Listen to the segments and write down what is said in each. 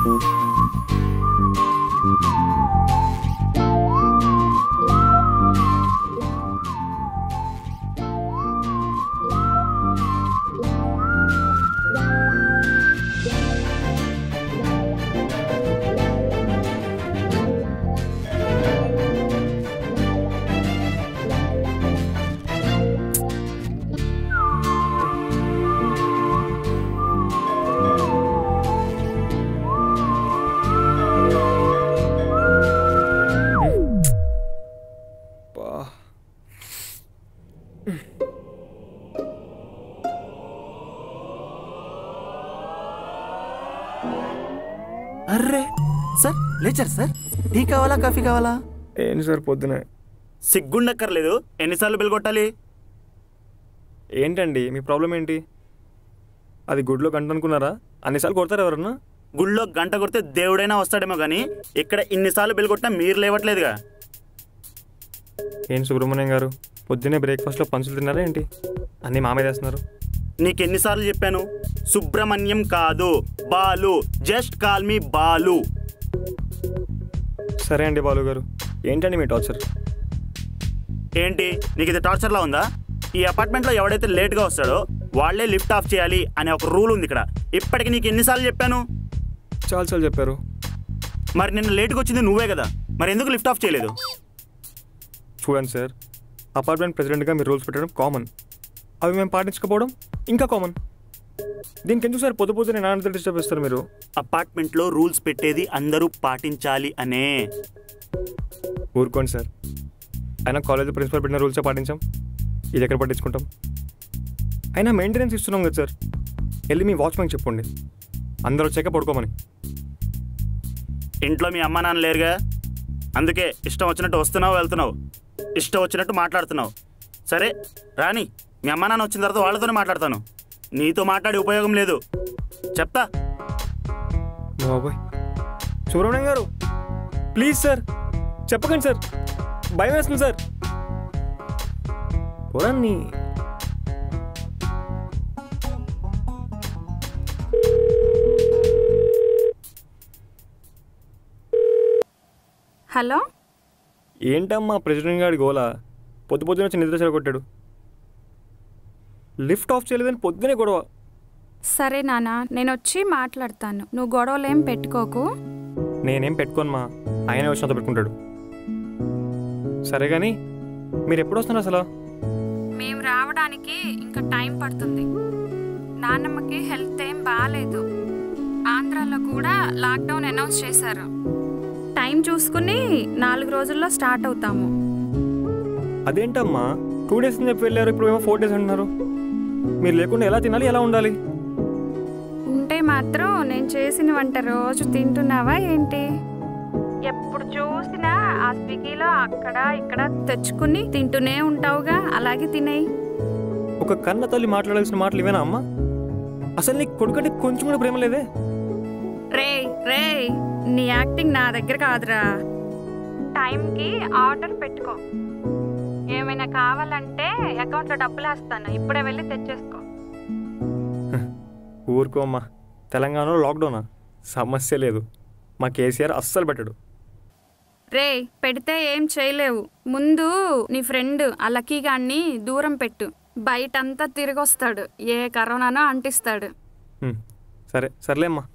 బా. అర్రే సార్ లేచారు సార్ టీ కావాలా కాఫీ కావాలా ఏంటి సార్ పొద్దునే సిగ్గుండక్కర్లేదు ఎన్నిసార్లు బిల్ కొట్టాలి ఏంటండి మీ ప్రాబ్లం ఏంటి అది గుడ్లో గంట అనుకున్నారా అన్నిసార్లు కొడతారు ఎవరన్నా గుళ్ళో గంట కొడితే దేవుడైనా వస్తాడేమో కానీ ఇక్కడ ఇన్నిసార్లు బిల్ కొట్టినా మీరు లేవట్లేదుగా ఏంటి సుబ్రహ్మణ్యం గారు పొద్దున్నే బ్రేక్ఫాస్ట్లో పంచులు తిన్నారా ఏంటి అన్నీ మామే చేస్తున్నారు నీకెన్నిసార్లు చెప్పాను సుబ్రహ్మణ్యం కాదు Balu just call me Balu సరే అండి బాలు గారు ఏంటండి మీ టార్చర్ ఏంటి నీకు ఇది టార్చర్లా ఉందా ఈ అపార్ట్మెంట్లో ఎవడైతే లేట్గా వస్తాడో వాళ్ళే లిఫ్ట్ ఆఫ్ చేయాలి అనే ఒక రూల్ ఉంది ఇక్కడ ఇప్పటికి నీకు ఎన్నిసార్లు చెప్పాను చాలా చాలా చెప్పారు మరి నిన్న లేట్గా వచ్చింది నువ్వే కదా మరి ఎందుకు లిఫ్ట్ ఆఫ్ చేయలేదు చూడండి సార్ అపార్ట్మెంట్ ప్రెసిడెంట్గా మీరు రూల్స్ పెట్టడం కామన్ అవి మేము పాటించకపోవడం ఇంకా కామన్ దీనికి ఎందుకు సార్ పొద్దు పొద్దునే నాన్న డిస్టర్బ్ చేస్తారు మీరు అపార్ట్మెంట్లో రూల్స్ పెట్టేది అందరూ పాటించాలి అనే ఊరుకోండి సార్ అయినా కాలేజ్ ప్రిన్సిపల్ పెట్టిన రూల్సే పాటించాం ఇది ఎక్కడ పట్టించుకుంటాం అయినా మెయింటెనెన్స్ ఇస్తున్నాం కదా సార్ వెళ్ళి మీ వాచ్మెన్ చెప్పండి అందరూ వచ్చాక పడుకోమని ఇంట్లో మీ అమ్మా నాన్న లేరుగా అందుకే ఇష్టం వచ్చినట్టు వస్తున్నావు వెళ్తున్నావు ఇష్టం వచ్చినట్టు మాట్లాడుతున్నావు సరే రాని మీ అమ్మా నాన్న వచ్చిన తర్వాత వాళ్ళతోనే మాట్లాడతాను నీతో మాట్లాడే ఉపయోగం లేదు చెప్తా బాబోయ్ సుబ్రహ్మణ్యం గారు ప్లీజ్ సార్ చెప్పకండి సార్ భయం వేస్తుంది సార్ పొరాన్ని హలో ఏంటమ్మా ప్రెసిడెంట్ గారి గోలా పొద్దు పొద్దున వచ్చి నిద్ర చెరగొట్టాడు లిఫ్ట్ ఆఫ్ చేయలేదని పొద్దునే గొడవ సరే నాన్న నేను వచ్చి మాట్లాడతాను నువ్వు గొడవలేం పెట్టుకోకు నేనేం పెట్టుకోను మా ఆయనే వచ్చి నాతో పెట్టుకుంటాడు సరే కానీ మీరు ఎప్పుడు వస్తున్నారు అసలు మేము రావడానికి ఇంకా టైం పడుతుంది నాన్నమ్మకి హెల్త్ ఏం బాగాలేదు ఆంధ్రాలో కూడా లాక్డౌన్ అనౌన్స్ చేశారు టైం చూసుకుని నాలుగు రోజుల్లో స్టార్ట్ అవుతాము అదేంటమ్మా టూ డేస్ అని చెప్పి వెళ్ళారు ఇప్పుడు ఏమో ఫోర్ డేస్ అంటున్నారు మీరు లేకుండా ఎలా తినాలి ఎలా ఉండాలి ఉంటే మాత్రం నేను చేసిన వంట రోజు తింటున్నావా ఏంటి ఎప్పుడు చూసినా ఆ స్విగ్గీలో అక్కడ ఇక్కడ తెచ్చుకుని తింటూనే ఉంటావుగా అలాగే తినేయి ఒక కన్న తల్లి మాట్లాడాల్సిన మాటలు ఇవేనా అమ్మా అసలు నీకు కొడుకంటే కొంచెం కూడా ప్రేమ లేదే రేయ్ రేయ్ నీ యాక్టింగ్ నా దగ్గర కాదురా టైంకి ఆర్డర్ పెట్టుకో ఏమైనా కావాలంటే అకౌంట్లో డబ్బులు వేస్తాను ఇప్పుడే వెళ్ళి తెచ్చేసుకో ఊరుకో అమ్మా తెలంగాణలో లాక్డౌనా సమస్య లేదు మా కేసీఆర్ అస్సలు పెట్టడు రేయ్ పెడితే ఏం చేయలేవు ముందు నీ ఫ్రెండ్ ఆ లక్కీ గాన్ని దూరం పెట్టు బయటంతా తిరిగొస్తాడు ఏ కరోనానో అంటిస్తాడు హ్మ్. సరే సర్లే అమ్మా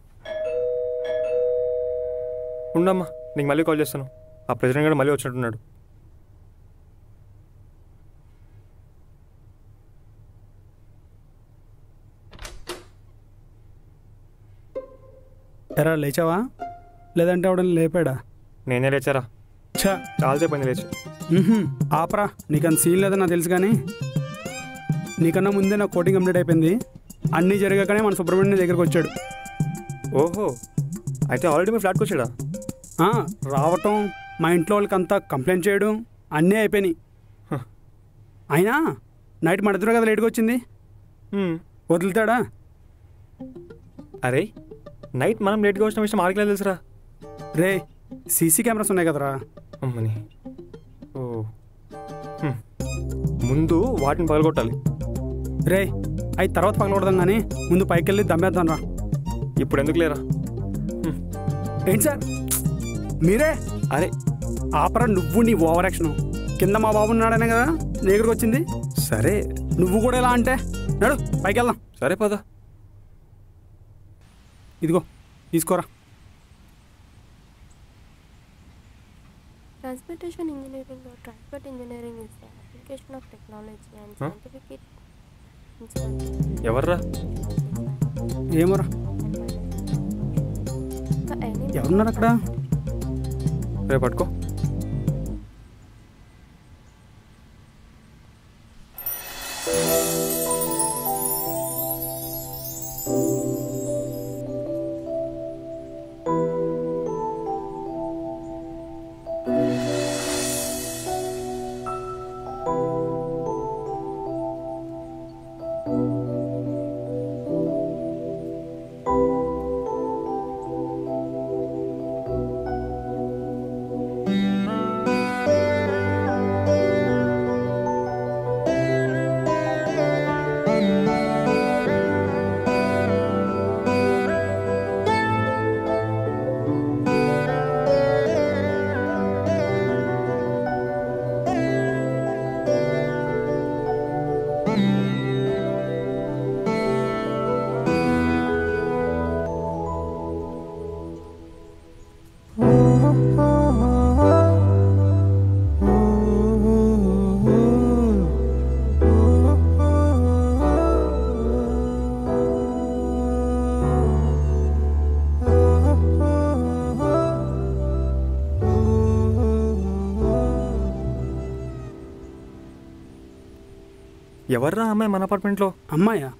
ఉండమ్మా నీకు మళ్ళీ కాల్ చేస్తాను ఆ ప్రెసిడెంట్ గారు మళ్ళీ వచ్చినట్టున్నాడు ఎరా లేచావా లేదంటే ఎవడని లేపాడా నేనే లేచారా ఛా చాలాసేపు అయింది లేచి మ్హూ. ఆపరా నీకంత సీన్ లేదని నాకు తెలుసు కానీ నీకన్నా ముందే నా కోటింగ్ కంప్లీట్ అయిపోయింది అన్నీ జరగకనే మన సుబ్రహ్మణ్యం దగ్గరికి వచ్చాడు ఓహో అయితే ఆల్రెడీ మీ ఫ్లాట్కి వచ్చాడా ఆ, రావటం మా ఇంట్లో వాళ్ళకి అంతా కంప్లైంట్ చేయడం అన్నీ అయిపోయినాయి హ. అయినా నైట్ మన ఇద్దరు కదా లేట్గా వచ్చింది హ్మ్. వదులుతాడా అరే నైట్ మనం లేట్గా వచ్చిన విషయం ఆడికి తెలుసురా రే సీసీ కెమెరాస్ ఉన్నాయి కదరా అమ్మని ఓ హ్మ్. ముందు వాటిని పగలగొట్టాలి రే అవి తర్వాత పగలకూడదాం కానీ ముందు పైకి వెళ్ళి దమ్మేద్దాం రా ఇప్పుడు ఎందుకు లేరా హ్మ్. ఏంటి సార్ మీరే అరే ఆపరా నువ్వు నీ ఓవర్ యాక్షన్ కింద మా బాబు ఉన్నాడనే కదా నీ దగ్గరకు వచ్చింది సరే నువ్వు కూడా ఎలా అంటే నడు పైకి వెళ్దాం సరే పద ఇదిగో తీసుకోరా Transportation engineering or transport engineering is the application of technology and Huh? scientific instrumentation ఎవర్రా ఏమోరా for any ఎవరున్నారు అక్కడ రేపు పట్టుకో ఎవర్రా అమ్మాయి మన అపార్ట్మెంట్లో అమ్మాయా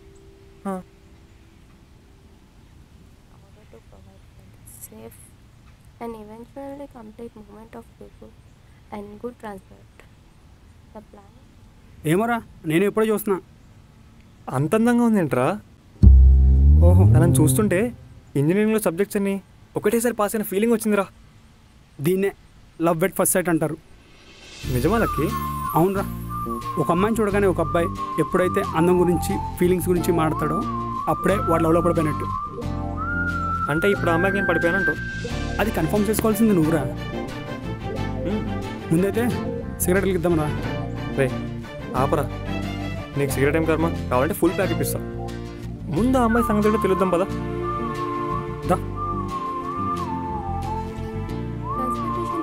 order to provide for the safe and eventually complete movement of people and good transport. The plan ఏమోరా నేను ఎప్పుడో చూస్తున్నా అంత అందంగా ఉందేంట్రా ఓహో తనని చూస్తుంటే ఇంజనీరింగ్లో సబ్జెక్ట్స్ అన్ని ఒకటేసారి పాస్ అయిన ఫీలింగ్ వచ్చిందిరా దీన్నే లవ్ ఎట్ ఫస్ట్ సైట్ అంటారు నిజమా లక్కి అవునరా ఒక అమ్మాయిని చూడగానే ఒక అబ్బాయి ఎప్పుడైతే అందం గురించి ఫీలింగ్స్ గురించి మాడతాడో అప్పుడే వాడు లవ్లో పడిపోయినట్టు అంటే ఇప్పుడు ఆ అమ్మాయికి నేను పడిపోయానంటూ అది కన్ఫర్మ్ చేసుకోవాల్సింది నువ్వురా ముందైతే సిగరెట్కి ఇద్దాంరా రే ఆపరా నీకు సిగరెట్ ఏం కర్మ కావాలంటే ఫుల్ ప్యాక్ ఇప్పిస్తా ముందు ఆ అమ్మాయి సంగతి ఏంటో తెలుద్దాం పదా దా transportation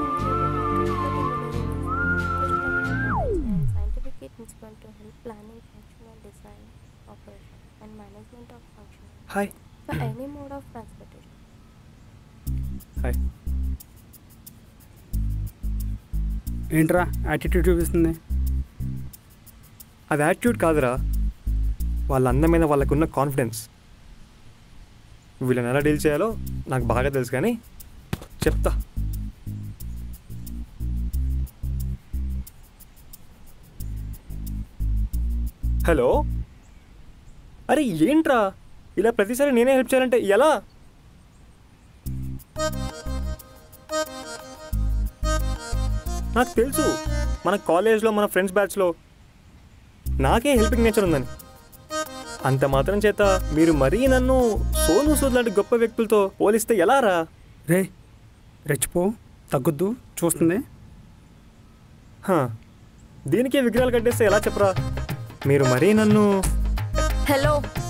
engineering or transport engineering is the application of technology and scientific principle to help planning, functional design, operation, and management of functional hi for any mode of transportation. Hi ఏంట్రా యాటిట్యూడ్ చూపిస్తుంది అది attitude కాదురా వాళ్ళ అందమైన వాళ్ళకున్న confidence వీళ్ళని ఎలా deal చేయాలో నాకు బాగా తెలుసు కానీ చెప్తా హలో అరే ఏంట్రా ఇలా ప్రతిసారి నేనే హెల్ప్ చేయాలంటే ఎలా నాకు తెలుసు మన కాలేజ్లో మన ఫ్రెండ్స్ బ్యాచ్లో నాకే హెల్పింగ్ నేచర్ ఉందని అంత మాత్రం చేత మీరు మరీ నన్ను సోను సూద్ లాంటి గొప్ప వ్యక్తులతో పోలిస్తే ఎలా రా రే రెచ్చిపో తగ్గొద్దు చూస్తుంది హా, దీనికే విగ్రహాలు కట్టేస్తే ఎలా చెప్పరా మీరు మరీ నన్ను హలో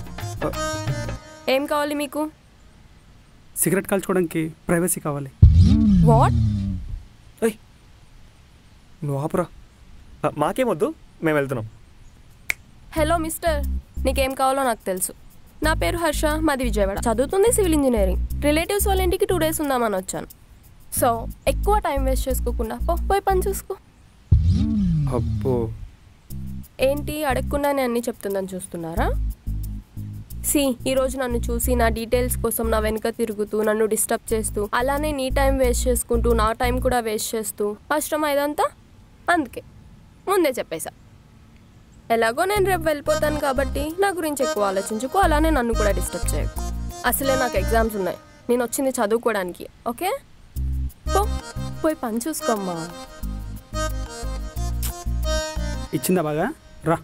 ఏం కావాలి మీకు సిగరెట్ కాల్చుకోవడానికి ప్రైవసీ కావాలి వాట్ ఏయ్ నువ్వు ఆపురా ఆ, మాకేమొద్దు మేము వెళ్తున్నాం హలో మిస్టర్ నీకేం కావాలో నాకు తెలుసు నా పేరు హర్ష మాది విజయవాడ చదువుతుంది సివిల్ ఇంజనీరింగ్ రిలేటివ్స్ వాళ్ళ ఇంటికి టూ డేస్ ఉందామని వచ్చాను సో ఎక్కువ టైం వేస్ట్ చేసుకోకుండా పో పోయి పని చూసుకో అబ్బో ఏంటి అడగకుండానే అన్నీ చెప్తుందని చూస్తున్నారా సి ఈరోజు నన్ను చూసి నా డీటెయిల్స్ కోసం నా వెనుక తిరుగుతూ నన్ను డిస్టర్బ్ చేస్తూ అలానే నీ టైం వేస్ట్ చేసుకుంటూ నా టైం కూడా వేస్ట్ చేస్తూ కష్టం ఇదంతా అందుకే ముందే చెప్పేశా ఎలాగో నేను రేపు వెళ్ళిపోతాను కాబట్టి నా గురించి ఎక్కువ ఆలోచించుకో అలానే నన్ను కూడా డిస్టర్బ్ చేయకు అసలే నాకు ఎగ్జామ్స్ ఉన్నాయి నేను వచ్చింది చదువుకోవడానికి ఓకే పో పోయి పని చూసుకోమ్మా ఇచ్చిందా బాగా రా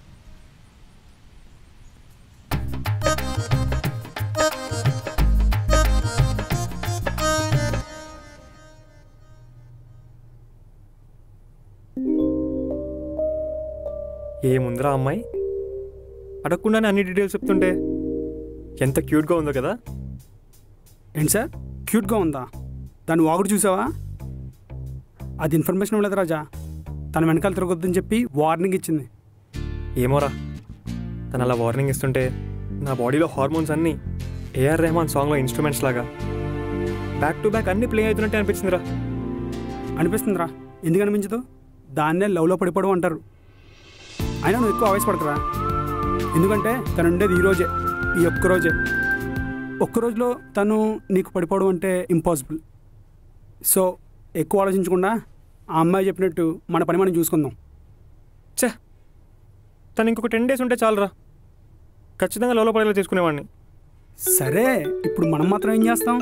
ఏముందిరా అమ్మాయి అడగకుండానే అన్ని డీటెయిల్స్ చెప్తుంటే ఎంత క్యూట్గా ఉందో కదా ఏంటి సార్ క్యూట్గా ఉందా దాన్ని వాగుడు చూసావా అది ఇన్ఫర్మేషన్ ఇవ్వలేదు రాజా తన వెనకాల తిరగొద్దని చెప్పి వార్నింగ్ ఇచ్చింది ఏమోరా తను అలా వార్నింగ్ ఇస్తుంటే నా బాడీలో హార్మోన్స్ అన్నీ ఏఆర్ రెహమాన్ సాంగ్లో ఇన్స్ట్రుమెంట్స్ లాగా బ్యాక్ టు బ్యాక్ అన్నీ ప్లే అవుతున్నట్టే అనిపించిందిరా అనిపిస్తుందిరా ఎందుకు అనిపించదు దాన్నే లవ్లో పడిపోవడం అంటారు అయినా నువ్వు ఎక్కువ ఆవేశపడతారా ఎందుకంటే తను ఉండేది ఈ రోజే ఈ ఒక్క రోజే ఒక్క రోజులో తను నీకు పడిపోవడం అంటే ఇంపాసిబుల్ సో ఎక్కువ ఆలోచించకుండా ఆ అమ్మాయి చెప్పినట్టు మన పని మనం చూసుకుందాం ఛే తను ఇంకొక టెన్ డేస్ ఉంటే చాలరా ఖచ్చితంగా లోలో పడేలా చేసుకునేవాడిని సరే ఇప్పుడు మనం మాత్రం ఏం చేస్తాం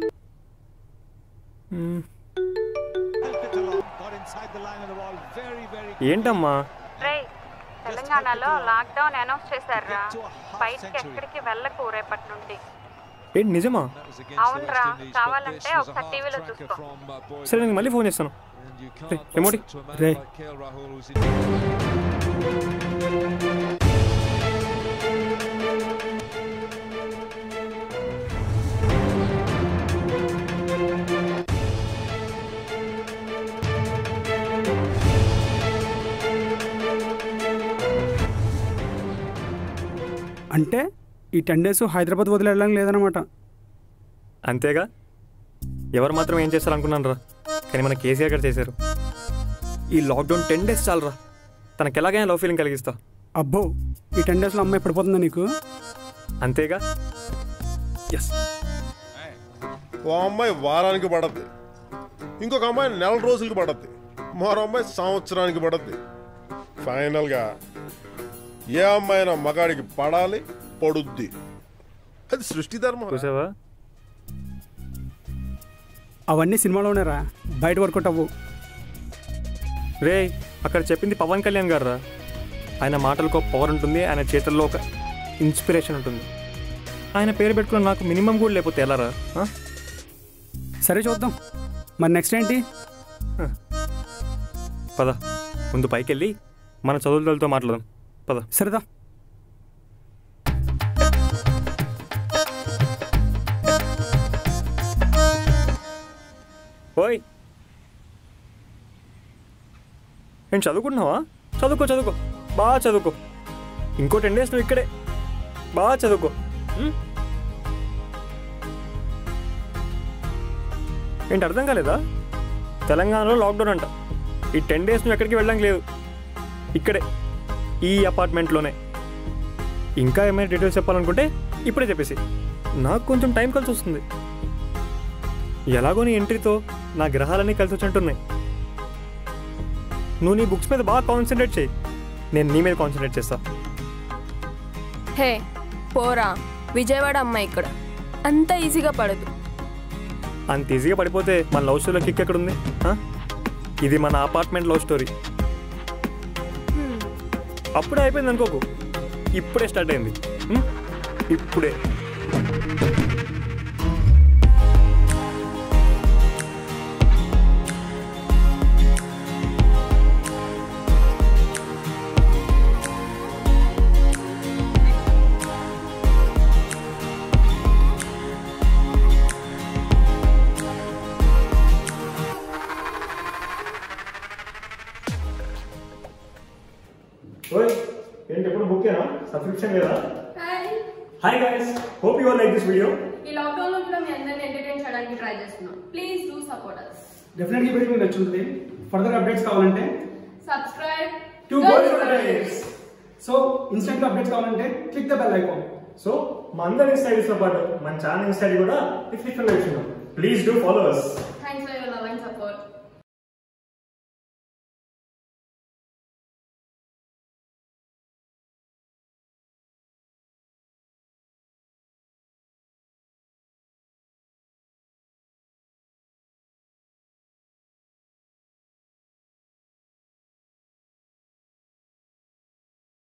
మ్మ్. ఏంటమ్మా రే తెలంగాణలో లాక్డౌన్ అనౌన్స్ చేశారా బయటికి ఎక్కడికి వెళ్ళకు రేపటి నుండి ఏంటి నిజమా అవునరా కావాలంటే ఒకసారి టీవీలో చూసుకో సరే నేను మళ్ళీ ఫోన్ చేస్తాను రే, రిమోట్ ఇ. రే అంటే ఈ టెన్ డేస్ హైదరాబాద్ వదిలి వెళ్ళడం లేదనమాట అంతేగా ఎవరు మాత్రం ఏం చేస్తారు అనుకున్నాను రా కానీ మన కేసీఆర్ గారు చేశారు ఈ లాక్డౌన్ టెన్ డేస్ చాలరా తనకి ఎలాగైనా లవ్ ఫీలింగ్ కలిగిస్తా అబ్బో ఈ టెన్ డేస్లో అమ్మాయి పడిపోతుందా నీకు అంతేగా ఎస్ ఓ అమ్మాయి వారానికి పడద్ది ఇంకొక అమ్మాయి నెల రోజులకి పడద్ది మరో అమ్మాయి సంవత్సరానికి పడద్ది ఫైనల్గా ఏ అమ్మాయినా మగాడికి పడాలి పడుద్ది అది సృష్టి ధర్మం చూసావా అవన్నీ సినిమాలోనే రా బయట వర్కౌట్ అవ్వు రే అక్కడ చెప్పింది పవన్ కళ్యాణ్ గారు రా ఆయన మాటలకు ఒక పవర్ ఉంటుంది ఆయన చేతుల్లో ఒక ఇన్స్పిరేషన్ ఉంటుంది ఆయన పేరు పెట్టుకున్న నాకు మినిమం కూడా లేకపోతే ఎలా రా ఆ? సరే చూద్దాం మరి నెక్స్ట్ ఏంటి పద ముందు పైకి వెళ్ళి మన చదువులతో మాట్లాడదాం పద సరేదా ఓయ్ నేను చదువుకుంటున్నావా చదువుకో చదువుకో బాగా చదువుకో ఇంకో టెన్ డేస్ నువ్వు ఇక్కడే బాగా చదువుకో ఉం? ఏంటి అర్థం కాలేదా తెలంగాణలో లాక్డౌన్ అంట ఈ టెన్ డేస్ నువ్వు ఎక్కడికి వెళ్ళడానికి లేదు ఇక్కడే ఈ అపార్ట్మెంట్లోనే ఇంకా ఏమైనా డీటెయిల్స్ చెప్పాలనుకుంటే ఇప్పుడే చెప్పేసి నాకు కొంచెం టైం కలిసి వస్తుంది ఎలాగో నీ ఎంట్రీతో నా గ్రహాలన్నీ కలిసి వచ్చినట్టున్నాయి నువ్వు నీ బుక్స్ మీద బాగా కాన్సన్ట్రేట్ చేయి నేను నీ మీద కాన్సన్ట్రేట్ చేస్తా హే పోరా విజయవాడ అమ్మాయి ఇక్కడ అంత ఈజీగా పడదు అంత ఈజీగా పడిపోతే మన లవ్ స్టోరీలో కిక్ ఎక్కడుంది ఆ? ఇది మన అపార్ట్మెంట్ లవ్ స్టోరీ అప్పుడే అయిపోయింది అనుకోకు ఇప్పుడే స్టార్ట్ అయింది ఉం? ఇప్పుడే ఏంటి ఎప్పుడు బుక్కేనా సబ్స్క్రిప్షన్ లేదా hi guys hope you all like this video ఈ లాక్డౌన్ లో కూడా మీ అందరిని ఎంటర్టైన్ చేయడానికి ట్రై చేస్తున్నాం ప్లీజ్ డూ సపోర్ట్ అస్ డెఫినెట్గా వీడియో మీకు నచ్చుంటుంది ఫర్దర్ అప్డేట్స్ కావాలంటే subscribe to goals so instant updates కావాలంటే click the bell icon so మా అందరి ఇన్స్టైల్స్తో పాటు మన ఛానల్ ఇన్స్టైల్ కూడా డిస్క్రిప్షన్లో ఇచ్చున్నాం please do follow us thanks for your love and support